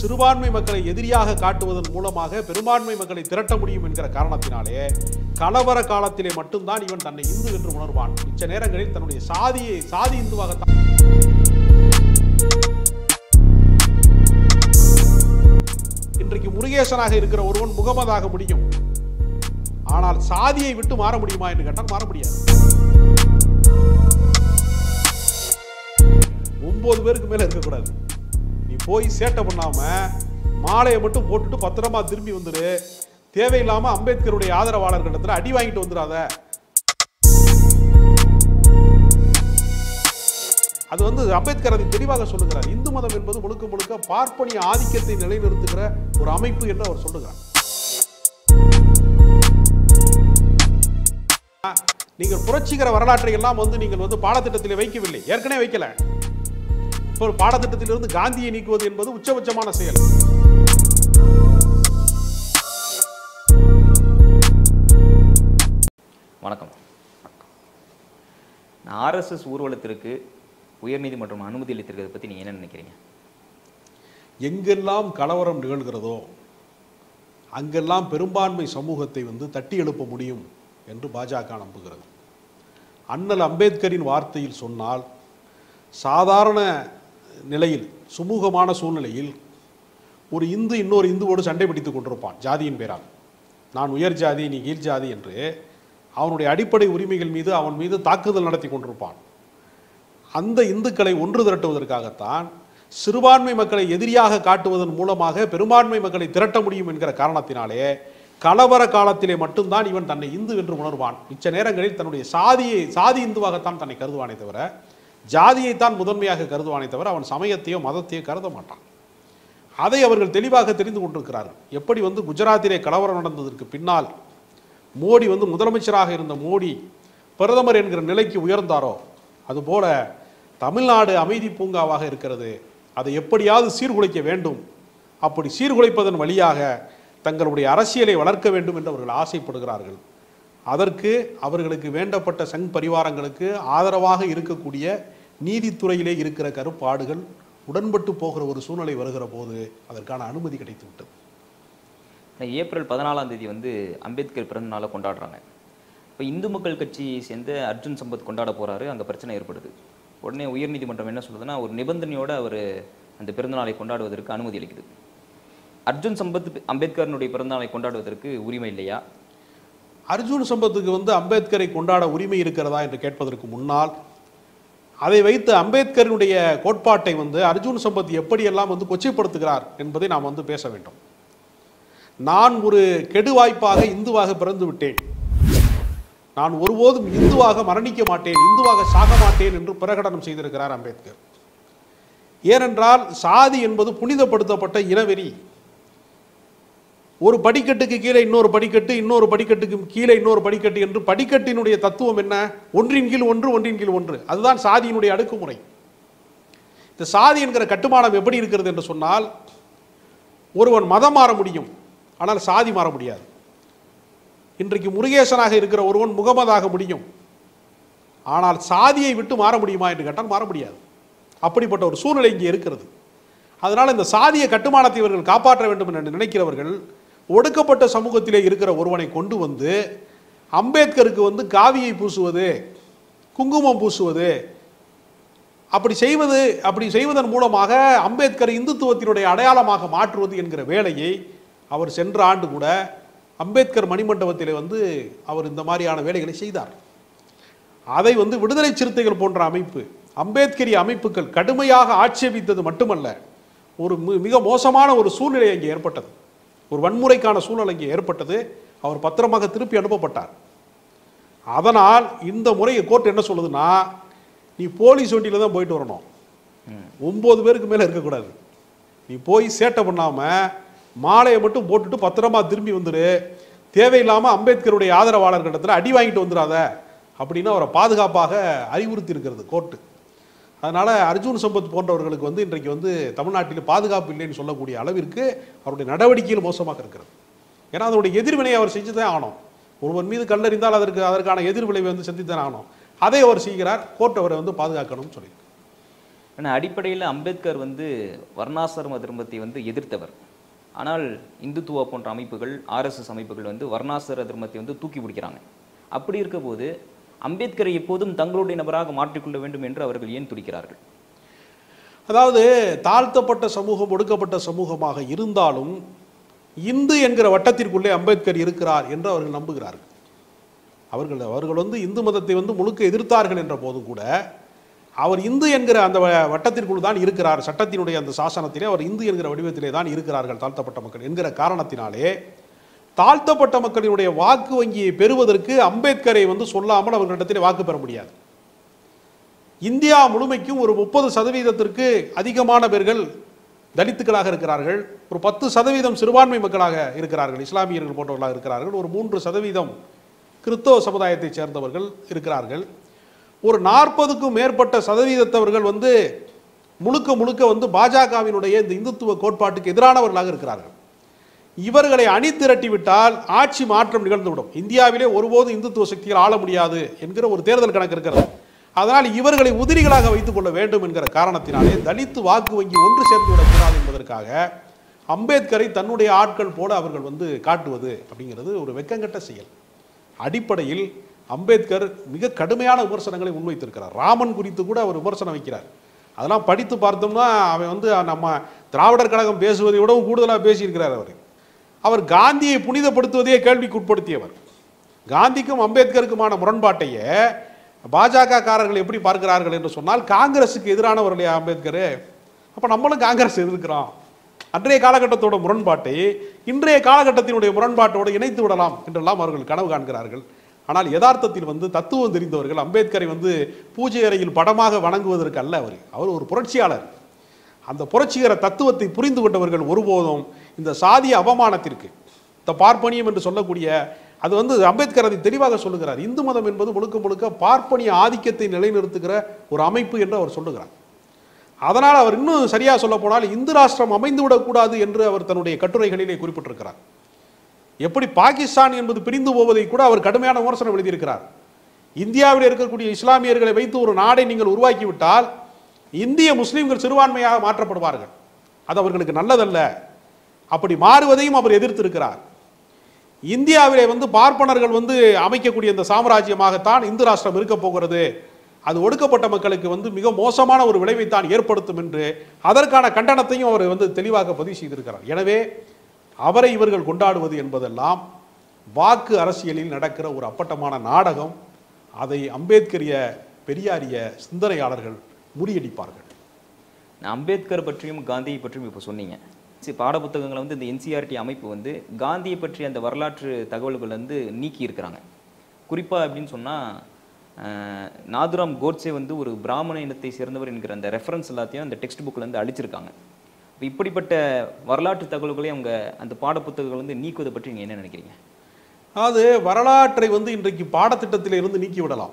சிறுபான்மை மக்களை எதிரியாக காட்டுவதன் மூலமாக பெரும்பான்மை மக்களை திரட்ட முடியும் என்கிற காரணத்தினாலே கலவர காலத்திலே மட்டும்தான் இவன் தன்னை இந்து என்று உணர்வான் மிச்ச நேரங்களில் தன்னுடைய சாதியை சாதி இந்துவாகத்தான் இன்றைக்கு முருகேசனாக இருக்கிற ஒருவன் முகமதாக முடியும் ஆனால் சாதியை விட்டு மாற முடியுமா என்று கேட்டால் மாற முடியாது ஒன்பது பேருக்கு மேல இருக்கக்கூடாது நீ போய் சேட்டை பண்ணாம மாலையை மட்டும் போட்டுட்டு பத்திரமா திரும்பி வந்துரு தேவையில்லாம அம்பேத்கருடைய ஆதரவாளர்களிடத்துல அடி வாங்கிட்டு வந்துடாத அது வந்து அம்பேத்கர் அதை தெளிவாக சொல்லுகிறார் இந்து மதம் என்பது முழுக்க முழுக்க பார்ப்பனிய ஆதிக்கத்தை நிலைநிறுத்துகிற ஒரு அமைப்பு என்று அவர் சொல்லுகிறார் நீங்கள் புரட்சிகர வரலாற்றை எல்லாம் வந்து நீங்கள் வந்து பாடத்திட்டத்தில் வைக்கவில்லை ஏற்கனவே வைக்கல இப்போ பாடத்திட்டத்திலிருந்து காந்தியை நீக்குவது என்பது உச்சபட்சமான செயல் வணக்கம் ஆர்எஸ்எஸ் ஊர்வலத்திற்கு உயர்நீதிமன்றம் அனுமதி அளித்திருக்கிறத பற்றி நீங்கள் என்ன நினைக்கிறீங்க எங்கெல்லாம் கலவரம் நிகழ்கிறதோ அங்கெல்லாம் பெரும்பான்மை சமூகத்தை வந்து தட்டி எழுப்ப முடியும் என்று பாஜக நம்புகிறது அண்ணல் அம்பேத்கரின் வார்த்தையில் சொன்னால் சாதாரண நிலையில் சுமூகமான சூழ்நிலையில் ஒரு இந்து இன்னொரு இந்துவோடு சண்டை பிடித்துக் கொண்டிருப்பான் ஜாதியின் பேரால் நான் உயர் ஜாதி நீ கீழ் ஜாதி என்று அவனுடைய அடிப்படை உரிமைகள் மீது அவன் மீது தாக்குதல் நடத்தி கொண்டிருப்பான் அந்த இந்துக்களை ஒன்று திரட்டுவதற்காகத்தான் சிறுபான்மை மக்களை எதிரியாக காட்டுவதன் மூலமாக பெரும்பான்மை மக்களை திரட்ட முடியும் என்கிற காரணத்தினாலே கலவர காலத்திலே மட்டும்தான் இவன் தன்னை இந்து என்று உணர்வான் மிச்ச நேரங்களில் தன்னுடைய சாதியை சாதி இந்துவாகத்தான் தன்னை கருதுவானே தவிர ஜாதியைத்தான் முதன்மையாக கருதுவானே தவிர அவன் சமயத்தையோ மதத்தையோ கருத மாட்டான் அதை அவர்கள் தெளிவாக தெரிந்து கொண்டிருக்கிறார்கள் எப்படி வந்து குஜராத்திலே கலவரம் நடந்ததற்கு பின்னால் மோடி வந்து முதலமைச்சராக இருந்த மோடி பிரதமர் என்கிற நிலைக்கு உயர்ந்தாரோ அதுபோல தமிழ்நாடு அமைதி பூங்காவாக இருக்கிறது அதை எப்படியாவது சீர்குலைக்க வேண்டும் அப்படி சீர்குலைப்பதன் வழியாக தங்களுடைய அரசியலை வளர்க்க வேண்டும் என்று அவர்கள் ஆசைப்படுகிறார்கள் அதற்கு அவர்களுக்கு வேண்டப்பட்ட சங் பரிவாரங்களுக்கு ஆதரவாக இருக்கக்கூடிய நீதித்துறையிலே இருக்கிற கருப்பாடுகள் உடன்பட்டு போகிற ஒரு சூழ்நிலை வருகிற போது அதற்கான அனுமதி கிடைத்து விட்டது இந்த ஏப்ரல் பதினாலாம் தேதி வந்து அம்பேத்கர் பிறந்த நாளை கொண்டாடுறாங்க இப்போ இந்து மக்கள் கட்சி சேர்ந்து அர்ஜுன் சம்பத் கொண்டாட போறாரு அங்கே பிரச்சனை ஏற்படுது உடனே உயர்நீதிமன்றம் என்ன சொல்லுதுன்னா ஒரு நிபந்தனையோட அவர் அந்த பிறந்தநாளை கொண்டாடுவதற்கு அனுமதி அளிக்குது அர்ஜுன் சம்பத் அம்பேத்கரனுடைய பிறந்தநாளை கொண்டாடுவதற்கு உரிமை இல்லையா அர்ஜுன் சம்பத்துக்கு வந்து அம்பேத்கரை கொண்டாட உரிமை இருக்கிறதா என்று கேட்பதற்கு முன்னால் அதை வைத்து அம்பேத்கரினுடைய கோட்பாட்டை வந்து அர்ஜுன் சம்பத் எப்படியெல்லாம் வந்து கொச்சைப்படுத்துகிறார் என்பதை நாம் வந்து பேச வேண்டும் நான் ஒரு கெடுவாய்ப்பாக இந்துவாக பிறந்து விட்டேன் நான் ஒருபோதும் இந்துவாக மரணிக்க மாட்டேன் இந்துவாக சாக மாட்டேன் என்று பிரகடனம் செய்திருக்கிறார் அம்பேத்கர் ஏனென்றால் சாதி என்பது புனிதப்படுத்தப்பட்ட இனவெறி ஒரு படிக்கட்டுக்கு கீழே இன்னொரு படிக்கட்டு இன்னொரு படிக்கட்டுக்கு கீழே இன்னொரு படிக்கட்டு என்று படிக்கட்டினுடைய தத்துவம் என்ன ஒன்றின் கீழ் ஒன்று ஒன்றின் கீழ் ஒன்று அதுதான் சாதியினுடைய அடுக்குமுறை இந்த சாதி என்கிற கட்டுமானம் எப்படி இருக்கிறது என்று சொன்னால் ஒருவன் மதம் மாற முடியும் ஆனால் சாதி மாற முடியாது இன்றைக்கு முருகேசனாக இருக்கிற ஒருவன் முகமதாக முடியும் ஆனால் சாதியை விட்டு மாற முடியுமா என்று கேட்டால் மாற முடியாது அப்படிப்பட்ட ஒரு சூழ்நிலை இங்கே இருக்கிறது அதனால் இந்த சாதிய கட்டுமானத்தை இவர்கள் காப்பாற்ற வேண்டும் என்று நினைக்கிறவர்கள் ஒடுக்கப்பட்ட சமூகத்திலே இருக்கிற ஒருவனை கொண்டு வந்து அம்பேத்கருக்கு வந்து காவியை பூசுவது குங்குமம் பூசுவது அப்படி செய்வது அப்படி செய்வதன் மூலமாக அம்பேத்கர் இந்துத்துவத்தினுடைய அடையாளமாக மாற்றுவது என்கிற வேலையை அவர் சென்ற ஆண்டு கூட அம்பேத்கர் மணிமண்டபத்திலே வந்து அவர் இந்த மாதிரியான வேலைகளை செய்தார் அதை வந்து விடுதலை சிறுத்தைகள் போன்ற அமைப்பு அம்பேத்கரிய அமைப்புகள் கடுமையாக ஆட்சேபித்தது மட்டுமல்ல ஒரு மி- மிக மோசமான ஒரு சூழ்நிலை அங்கே ஏற்பட்டது ஒரு வன்முறைக்கான சூழ்நிலை இங்கே ஏற்பட்டது அவர் பத்திரமாக திருப்பி அனுப்பப்பட்டார் அதனால் இந்த முறை கோர்ட் என்ன சொல்லுதுன்னா நீ போலீஸ் வண்டியில தான் போயிட்டு வரணும் ஒன்பது பேருக்கு மேல இருக்கக்கூடாது நீ போய் சேட்டை பண்ணாம மாலையை மட்டும் போட்டுட்டு பத்திரமா திரும்பி வந்துரு தேவையில்லாம அம்பேத்கருடைய ஆதரவாளர்களிடத்துல அடி வாங்கிட்டு வந்துடாத அப்படின்னு அவரை பாதுகாப்பாக அறிவுறுத்தி இருக்கிறது கோர்ட்டு அதனால அர்ஜுன் சம்பத் போன்றவர்களுக்கு வந்து இன்றைக்கு வந்து தமிழ்நாட்டில் பாதுகாப்பு இல்லைன்னு சொல்லக்கூடிய அளவிற்கு அவருடைய நடவடிக்கைகள் மோசமாக இருக்கிறது ஏன்னா அதனுடைய எதிர்வினையை அவர் செஞ்சுதான் ஆகணும் ஒருவன் மீது கல்லறிந்தால் அதற்கு அதற்கான எதிர்விளைவை வந்து சந்தித்தான் ஆகணும் அதை அவர் செய்கிறார் கோர்ட் அவரை வந்து பாதுகாக்கணும்னு சொல்லியிருக்கு ஆனால் அடிப்படையில் அம்பேத்கர் வந்து வர்ணாசிரம தர்மத்தை வந்து எதிர்த்தவர் ஆனால் இந்துத்துவா போன்ற அமைப்புகள் ஆர்எஸ்எஸ் அமைப்புகள் வந்து வர்ணாசிர தர்மத்தை வந்து தூக்கி பிடிக்கிறாங்க அப்படி இருக்கபோது அம்பேத்கரை எப்போதும் தங்களுடைய நபராக மாற்றிக்கொள்ள வேண்டும் என்று அவர்கள் ஏன் துடிக்கிறார்கள் அதாவது தாழ்த்தப்பட்ட சமூகம் ஒடுக்கப்பட்ட சமூகமாக இருந்தாலும் இந்து என்கிற வட்டத்திற்குள்ளே அம்பேத்கர் இருக்கிறார் என்று அவர்கள் நம்புகிறார்கள் அவர்கள் அவர்கள் வந்து இந்து மதத்தை வந்து முழுக்க எதிர்த்தார்கள் என்ற போதும் கூட அவர் இந்து என்கிற அந்த வ- வட்டத்திற்குள் தான் இருக்கிறார் சட்டத்தினுடைய அந்த சாசனத்திலே அவர் இந்து என்கிற வடிவத்திலே தான் இருக்கிறார்கள் தாழ்த்தப்பட்ட மக்கள் என்கிற காரணத்தினாலே தாழ்த்தப்பட்ட மக்களினுடைய வாக்கு வங்கியை பெறுவதற்கு அம்பேத்கரை வந்து சொல்லாமல் அவர்களிடத்திலே வாக்கு பெற முடியாது இந்தியா முழுமைக்கும் ஒரு முப்பது சதவீதத்திற்கு அதிகமான பேர்கள் தலித்துக்களாக இருக்கிறார்கள் ஒரு பத்து சதவீதம் சிறுபான்மை மக்களாக இருக்கிறார்கள் இஸ்லாமியர்கள் போன்றவர்களாக இருக்கிறார்கள் ஒரு மூன்று சதவீதம் கிறிஸ்தவ சமுதாயத்தைச் சேர்ந்தவர்கள் இருக்கிறார்கள் ஒரு நாற்பதுக்கும் மேற்பட்ட சதவீதத்தவர்கள் வந்து முழுக்க முழுக்க வந்து பாஜகவினுடைய இந்த இந்துத்துவ கோட்பாட்டுக்கு எதிரானவர்களாக இருக்கிறார்கள் இவர்களை அணி திரட்டி விட்டால் ஆட்சி மாற்றம் நிகழ்ந்துவிடும் இந்தியாவிலே ஒருபோதும் இந்துத்துவ சக்திகள் ஆள முடியாது என்கிற ஒரு தேர்தல் கணக்கு இருக்கிறது அதனால் இவர்களை உதிரிகளாக வைத்துக் கொள்ள வேண்டும் என்கிற காரணத்தினாலே தலித்து வாக்கு வங்கி ஒன்று சேர்ந்து விடக்கூடாது என்பதற்காக அம்பேத்கரை தன்னுடைய ஆட்கள் போல அவர்கள் வந்து காட்டுவது அப்படிங்கிறது ஒரு வெக்கங்கெட்ட செயல் அடிப்படையில் அம்பேத்கர் மிக கடுமையான விமர்சனங்களை முன்வைத்திருக்கிறார் ராமன் குறித்து கூட அவர் விமர்சனம் வைக்கிறார் அதெல்லாம் படித்து பார்த்தோம்னா அவன் வந்து நம்ம திராவிடர் கழகம் பேசுவதை விடவும் கூடுதலாக பேசியிருக்கிறார் அவர் அவர் காந்தியை புனிதப்படுத்துவதையே கேள்விக்கு உட்படுத்தியவர் காந்திக்கும் அம்பேத்கருக்குமான முரண்பாட்டையே பாஜக காரர்கள் எப்படி பார்க்கிறார்கள் என்று சொன்னால் காங்கிரஸுக்கு எதிரானவர் இல்லையா அம்பேத்கர் அப்போ நம்மளும் காங்கிரஸ் எதிர்க்கிறோம் அன்றைய காலகட்டத்தோட முரண்பாட்டை இன்றைய காலகட்டத்தினுடைய முரண்பாட்டோடு இணைத்து விடலாம் என்றெல்லாம் அவர்கள் கனவு காண்கிறார்கள் ஆனால் யதார்த்தத்தில் வந்து தத்துவம் தெரிந்தவர்கள் அம்பேத்கரை வந்து பூஜை அறையில் படமாக வணங்குவதற்கு அல்ல அவர் அவர் ஒரு புரட்சியாளர் அந்த புரட்சிகர தத்துவத்தை புரிந்து கொண்டவர்கள் ஒருபோதும் இந்த சாதிய அவமானத்திற்கு இந்த பார்ப்பனியம் என்று சொல்லக்கூடிய அது வந்து அம்பேத்கர் அதை தெளிவாக சொல்லுகிறார் இந்து மதம் என்பது முழுக்க முழுக்க பார்ப்பனிய ஆதிக்கத்தை நிலைநிறுத்துகிற ஒரு அமைப்பு என்று அவர் சொல்லுகிறார் அதனால் அவர் இன்னும் சரியா சொல்ல போனால் இந்து ராஷ்டிரம் அமைந்து விடக்கூடாது என்று அவர் தன்னுடைய கட்டுரைகளிலே குறிப்பிட்டிருக்கிறார் எப்படி பாகிஸ்தான் என்பது பிரிந்து போவதை கூட அவர் கடுமையான விமர்சனம் எழுதியிருக்கிறார் இந்தியாவில் இருக்கக்கூடிய இஸ்லாமியர்களை வைத்து ஒரு நாடை நீங்கள் உருவாக்கிவிட்டால் இந்திய முஸ்லிம்கள் சிறுபான்மையாக மாற்றப்படுவார்கள் அது அவர்களுக்கு நல்லதல்ல அப்படி மாறுவதையும் அவர் எதிர்த்திருக்கிறார் இந்தியாவிலே வந்து பார்ப்பனர்கள் வந்து அமைக்கக்கூடிய இந்த சாம்ராஜ்யமாகத்தான் இந்து ராஷ்டிரம் இருக்க போகிறது அது ஒடுக்கப்பட்ட மக்களுக்கு வந்து மிக மோசமான ஒரு விளைவைத்தான் ஏற்படுத்தும் என்று அதற்கான கண்டனத்தையும் அவர் வந்து தெளிவாக பதிவு செய்திருக்கிறார் எனவே அவரை இவர்கள் கொண்டாடுவது என்பதெல்லாம் வாக்கு அரசியலில் நடக்கிற ஒரு அப்பட்டமான நாடகம் அதை அம்பேத்கரிய பெரியாரிய சிந்தனையாளர்கள் முறியடிப்பார்கள் நான் அம்பேத்கர் பற்றியும் காந்தியை பற்றியும் இப்போ சொன்னீங்க சரி பாடப்புத்தகங்களை வந்து இந்த என்சிஆர்டி அமைப்பு வந்து காந்தியை பற்றிய அந்த வரலாற்று தகவல்கள் வந்து நீக்கி இருக்கிறாங்க குறிப்பாக அப்படின்னு சொன்னால் நாதுராம் கோட்சே வந்து ஒரு பிராமண இனத்தை சேர்ந்தவர் என்கிற அந்த ரெஃபரன்ஸ் எல்லாத்தையும் அந்த டெக்ஸ்ட் புக்கில் வந்து அழிச்சிருக்காங்க இப்போ இப்படிப்பட்ட வரலாற்று தகவல்களை அவங்க அந்த பாடப்புத்தகங்கள் வந்து நீக்குவதை பற்றி நீங்கள் என்ன நினைக்கிறீங்க அதாவது வரலாற்றை வந்து இன்றைக்கு பாடத்திட்டத்தில் இருந்து நீக்கி விடலாம்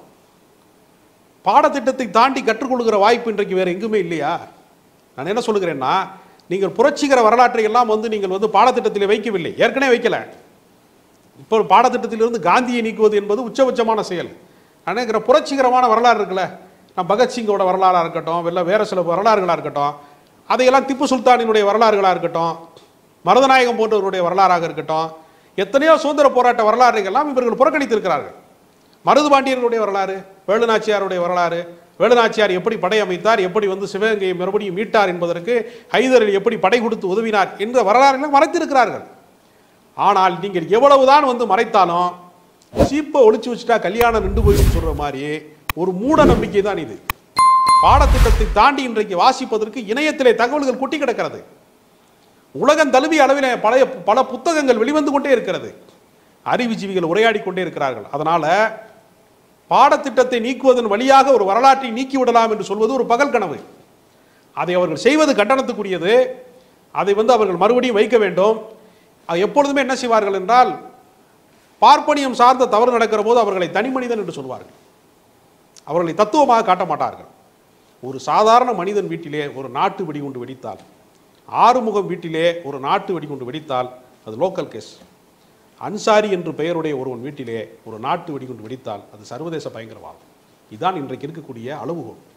பாடத்திட்டத்தை தாண்டி கற்றுக்கொள்கிற வாய்ப்பு இன்றைக்கு வேற எங்குமே இல்லையா நான் என்ன சொல்லுகிறேன்னா நீங்கள் புரட்சிகர வரலாற்றை எல்லாம் வந்து நீங்கள் வந்து பாடத்திட்டத்தில் வைக்கவில்லை ஏற்கனவே வைக்கல இப்போ பாடத்திட்டத்திலிருந்து காந்தியை நீக்குவது என்பது உச்சபட்சமான செயல் நான் நினைக்கிற புரட்சிகரமான வரலாறு இருக்குல்ல நான் பகத்சிங்கோட வரலாறாக இருக்கட்டும் இல்லை வேற சில வரலாறுகளாக இருக்கட்டும் அதையெல்லாம் திப்பு சுல்தானினுடைய வரலாறுகளாக இருக்கட்டும் மருதநாயகம் போன்றவருடைய வரலாறாக இருக்கட்டும் எத்தனையோ சுதந்திர போராட்ட வரலாறுகள்லாம் இவர்கள் புறக்கணித்திருக்கிறார்கள் மருதுபாண்டியர்களுடைய வரலாறு வேலுநாச்சியாருடைய வரலாறு வேலுநாச்சியார் எப்படி படை அமைத்தார் எப்படி வந்து சிவகங்கையை மறுபடியும் மீட்டார் என்பதற்கு ஹைதர் அலி எப்படி படை கொடுத்து உதவினார் என்ற வரலாறுகளை மறைத்திருக்கிறார்கள் ஆனால் நீங்கள் எவ்வளவுதான் வந்து மறைத்தாலும் சீப்பை ஒளிச்சு வச்சுட்டா கல்யாணம் நின்று போயிடும் சொல்ற மாதிரி ஒரு மூட நம்பிக்கை தான் இது பாடத்திட்டத்தை தாண்டி இன்றைக்கு வாசிப்பதற்கு இணையத்திலே தகவல்கள் கொட்டி கிடக்கிறது உலகம் தழுவிய அளவில் பழைய பல புத்தகங்கள் வெளிவந்து கொண்டே இருக்கிறது அறிவுஜீவிகள் உரையாடி கொண்டே இருக்கிறார்கள் அதனால பாடத்திட்டத்தை நீக்குவதன் வழியாக ஒரு வரலாற்றை நீக்கி விடலாம் என்று சொல்வது ஒரு பகல் கனவு அதை அவர்கள் செய்வது கண்டனத்துக்குரியது அதை வந்து அவர்கள் மறுபடியும் வைக்க வேண்டும் அது எப்பொழுதுமே என்ன செய்வார்கள் என்றால் பார்ப்பனியம் சார்ந்த தவறு நடக்கிற போது அவர்களை தனி மனிதன் என்று சொல்வார்கள் அவர்களை தத்துவமாக காட்ட மாட்டார்கள் ஒரு சாதாரண மனிதன் வீட்டிலே ஒரு நாட்டு வெடிகுண்டு வெடித்தால் ஆறுமுகம் வீட்டிலே ஒரு நாட்டு வெடிகுண்டு வெடித்தால் அது லோக்கல் கேஸ் அன்சாரி என்று பெயருடைய ஒருவன் வீட்டிலே ஒரு நாட்டு வெடிகுண்டு வெடித்தால் அது சர்வதேச பயங்கரவாதம் இதுதான் இன்றைக்கு இருக்கக்கூடிய அளவுகோல்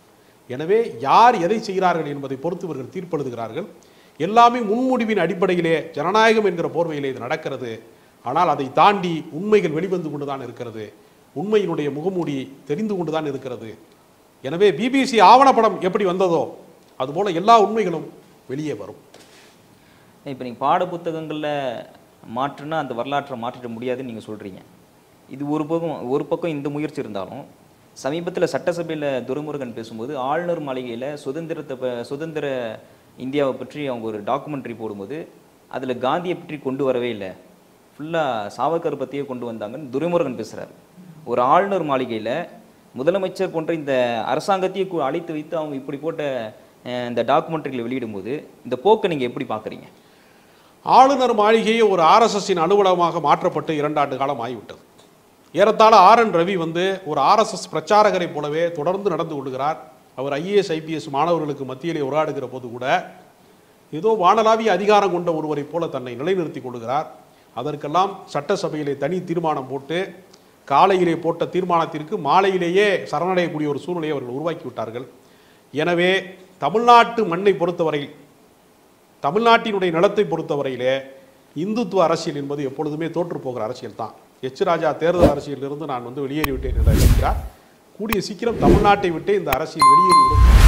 எனவே யார் எதை செய்கிறார்கள் என்பதை பொறுத்து இவர்கள் தீர்ப்பெழுதுகிறார்கள் எல்லாமே முன்முடிவின் அடிப்படையிலே ஜனநாயகம் என்கிற போர்வையிலே இது நடக்கிறது ஆனால் அதை தாண்டி உண்மைகள் வெளிவந்து கொண்டுதான் இருக்கிறது உண்மையினுடைய முகமூடி தெரிந்து கொண்டுதான் இருக்கிறது எனவே பிபிசி ஆவணப்படம் எப்படி வந்ததோ அதுபோல எல்லா உண்மைகளும் வெளியே வரும் இப்போ நீங்கள் பாட புத்தகங்களில் மாற்றுனா அந்த வரலாற்றை மாற்றிட முடியாதுன்னு நீங்கள் சொல்கிறீங்க இது ஒரு பக்கம் ஒரு பக்கம் இந்த முயற்சி இருந்தாலும் சமீபத்தில் சட்டசபையில் துரைமுருகன் பேசும்போது ஆளுநர் மாளிகையில் சுதந்திரத்தை ப- சுதந்திர இந்தியாவை பற்றி அவங்க ஒரு டாக்குமெண்ட்ரி போடும்போது அதில் காந்தியை பற்றி கொண்டு வரவே இல்லை ஃபுல்லாக சாவர்கர் பற்றியே கொண்டு வந்தாங்கன்னு துரைமுருகன் பேசுகிறார் ஒரு ஆளுநர் மாளிகையில் முதலமைச்சர் போன்ற இந்த அரசாங்கத்தையே கு- அழைத்து வைத்து அவங்க இப்படி போட்ட அஹ், இந்த டாக்குமெண்ட்ரிகளை வெளியிடும்போது இந்த போக்கை நீங்கள் எப்படி பார்க்குறீங்க ஆளுநர் மாளிகையை ஒரு ஆர்எஸ்எஸ்ஸின் அலுவலகமாக மாற்றப்பட்டு இரண்டாண்டு காலம் ஆகிவிட்டது ஏறத்தாழ ஆர் என் ரவி வந்து ஒரு ஆர்எஸ்எஸ் பிரச்சாரகரை போலவே தொடர்ந்து நடந்து கொள்கிறார் அவர் ஐஏஎஸ் ஐபிஎஸ் மாணவர்களுக்கு மத்தியிலே உரையாடுகிற போது கூட ஏதோ வானளாவிய அதிகாரம் கொண்ட ஒருவரைப் போல தன்னை நிலைநிறுத்திக் கொள்கிறார் அதற்கெல்லாம் சட்டசபையிலே தனி தீர்மானம் போட்டு காலையிலே போட்ட தீர்மானத்திற்கு மாலையிலேயே சரணடையக்கூடிய ஒரு சூழ்நிலையை அவர்கள் உருவாக்கி விட்டார்கள் எனவே தமிழ்நாட்டு மண்ணை பொறுத்தவரையில் தமிழ்நாட்டினுடைய நிலத்தை பொறுத்தவரையிலே இந்துத்துவ அரசியல் என்பது எப்பொழுதுமே தோற்று போகிற அரசியல் தான் எச் ராஜா தேர்தல் அரசியலிலிருந்து நான் வந்து வெளியேறிவிட்டேன் என்று அறிவிக்கிறார் கூடிய சீக்கிரம் தமிழ்நாட்டை விட்டே இந்த அரசியல் வெளியேறிவிடும்